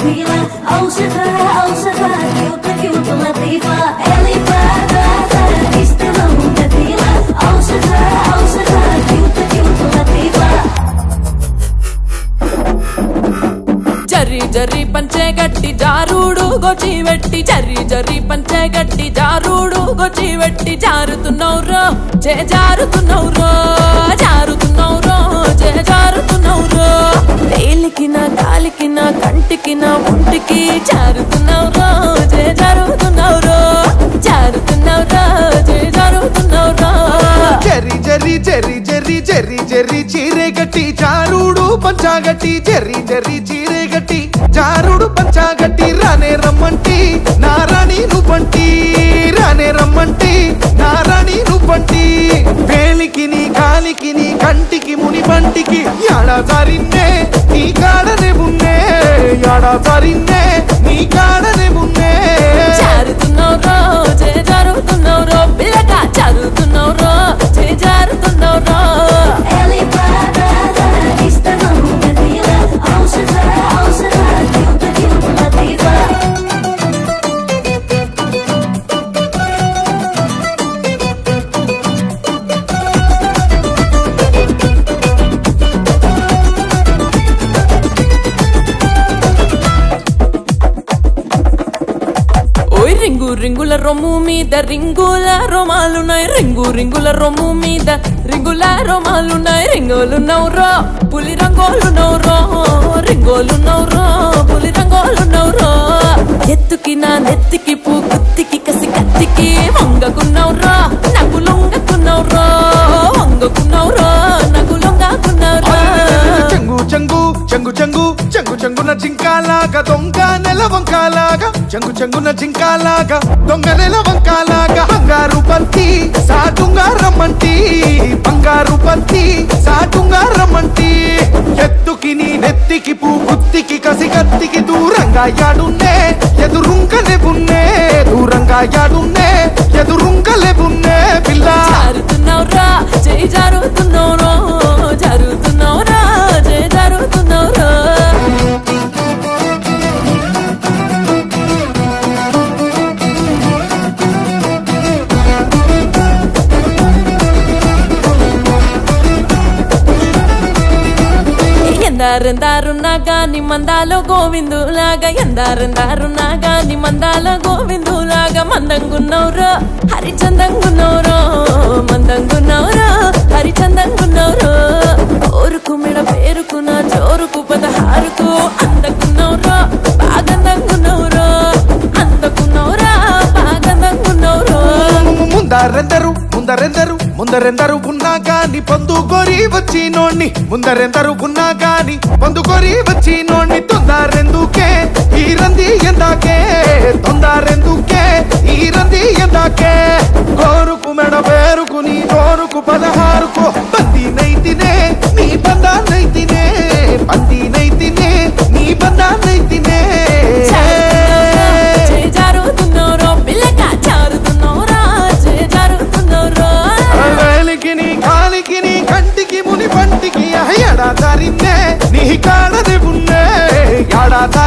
جميلة أوصفها أوصفها كيوت كيوت لطيفة إلي فاتاتة تستلم مثيلة أوصفها أوصفها كيوت كيوت لطيفة జర్రి జర్రి పంచే గట్టి జారుడు గొచ్చి వెట్టి జర్రి జర్రి పంచే గట్టి జారుడు గొచ్చి వెట్టి జారుతున్నావురో చే జారుతున్నావురో జారుతున్నావురో చే జారుతున్నావురో వేలికి నా కాలికి నా కంటికి నా ఒంటికి జారుతున్నావురో చే జారుతున్నావురో జారుతున్నావురో చే జారుతున్నావురో చెర్రి చెర్రి చెర్రి చెర్రి చెర్రి చెర్రి చీరే గట్టి చారుడు పంచాగట్టి చెర్రి చెర్రి చీరే గట్టి చారుడు పంచాగట్టి రానే రమ్మంటి నారాణి నువ్వంటి రానే రమ్మంటి నారాణి నువ్వంటి వేలికి నీ కాలికి నీ కంటికి ముని పంటికి యాడా జారిన్నే నీ కాడనే ఉన్నే యాడా జారిన్నే నీ కాడనే ఉన్నే జారుతున్నావురో చే జారుతున్నావురో పిల్లగా జారుతున్నావురో చే జారుతున్నావురో إلي فاتاتة تستلم مثيلة أوصفها أوصفها كيوت كيوت لطيفة ఓయ్ రింగు రింగుల రొమ్ము మీద రింగుల రోమాలున్నాయి రింగు రింగుల రొమ్ము మీద రింగుల రోమాలున్నాయి రింగోలున్నవురో పులి రంగోలున్నవురో రింగోలున్నవురో పులి రంగోలున్నవురో ఎత్తుకి నా నెత్తికి పూ గుత్తికి కసి కత్తికి వంగకున్నవురో నాకు లొంగకున్నవురో వంగకున్నవురో నాకు లొంగకున్నవురో చెంగు చెంగు చెంగు చెంగు చెంగు చెంగున జింకాలాగా దొంగ నెల వంకాలాగా చెంగు చెంగున జింకాలాగా దొంగ నెల వంకాలాగా బంగారు బంతి సాటుంగా రమ్మంటి బంగారు బంతి సాటుంగా రమ్మంటి ఎత్తుకి నీ నెత్తికి పూ గుత్తికి కసి కత్తికి దూరంగా యాడున్నే ఎదురుంకలే ఉన్నే దూరంగా యాడున్నే ఎదురుంకలే ఉన్నే పిల్ల జారుతున్నావురా జై జారుతున్నావురో జారుతున్నావురా జై జారుతున్నావురో ఎందారెందారున్నా గాని మందాలో గోవిందులాగా ఎందారెందారున్నా గాని మందాల గోవిందులాగా మందంగున్నవురో హరిచందంగున్నవురో మందంగున్నవురో హరిచందంగున్నవురో ఓరుకు మెడ పేరుకు నా జోరుకు పదహారుకు అందకున్నవురో బాగందంగున్నవురో అందకున్నవురా బాగందంగున్నవురో ముందరెందరు ముందరెందరు ముందరెందరు ఉన్నా గాని పొందుకొని వచ్చినోణ్ణి ముందరెందరు ఉన్నా గాని పొందుకొని వచ్చినోణ్ణి తొందరెందుకే ఈ రంది ఎందాకే తొందరెందుకే ఈ రంది ఎందాకే కోరుకు మెడ పేరుకు నీ కోరుకు పదహారుకు బంది నైతినే నీ బందా నైతినే బంది నైతినే నీ బందా నైతినే జై జారుతున్నావురో పిల్లగా జారుతున్నావురా జై జారుతున్నావురో వేలికి నీ కాలికి నీ కంటికి ముని పంటికి ఎడా తరిందే నీ కాడది ఉన్నే ఎడా